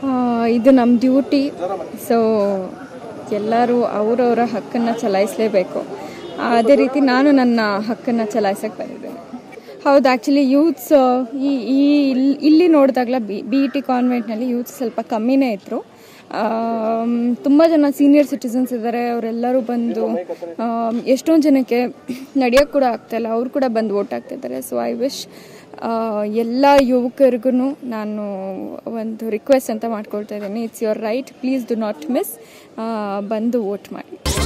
ಇದು ನಮ್ಮ duty so ಎಲ್ಲರೂ ಅವರವರ ಹಕ್ಕನ್ನು ಚಲಾಯಿಸಲೇಬೇಕು ಅದೇ ರೀತಿ ನಾನು ನನ್ನ ಹಕ್ಕನ್ನು ಚಲಾಯಿಸಕ್ಕೆ ಬಂದಿದ್ದೇನೆ ಹೌದು ಆ್ಯಕ್ಚುಲಿ ಯೂತ್ಸ್ ಈ ಈ ಇಲ್ಲಿ ಇಲ್ಲಿ ನೋಡಿದಾಗಲ ಬಿ ಬಿ ಇ ಟಿ ಕಾನ್ವೆಂಟ್ನಲ್ಲಿ ಯೂತ್ಸ್ ಸ್ವಲ್ಪ ಕಮ್ಮಿನೇ ಇದ್ದರು ತುಂಬ ಜನ ಸೀನಿಯರ್ ಸಿಟಿಸನ್ಸ್ ಇದ್ದಾರೆ ಅವರೆಲ್ಲರೂ ಬಂದು ಆಮ್, ಎಷ್ಟೊಂದು ಜನಕ್ಕೆ ನಡೆಯೋಕ್ಕೆ ಕೂಡ ಆಗ್ತಾಯಿಲ್ಲ ಅವ್ರು ಕೂಡ ಬಂದು ವೋಟ್ ಆಗ್ತಿದ್ದಾರೆ ಸೊ ಐ ವಿಶ್ ಎಲ್ಲ ಯುವಕರಿಗೂ ನಾನು ಒಂದು ರಿಕ್ವೆಸ್ಟ್ ಅಂತ ಮಾಡ್ಕೊಳ್ತಾ ಇದ್ದೀನಿ it's your right please do not miss ಬಂದು ವೋಟ್ ಮಾಡಿ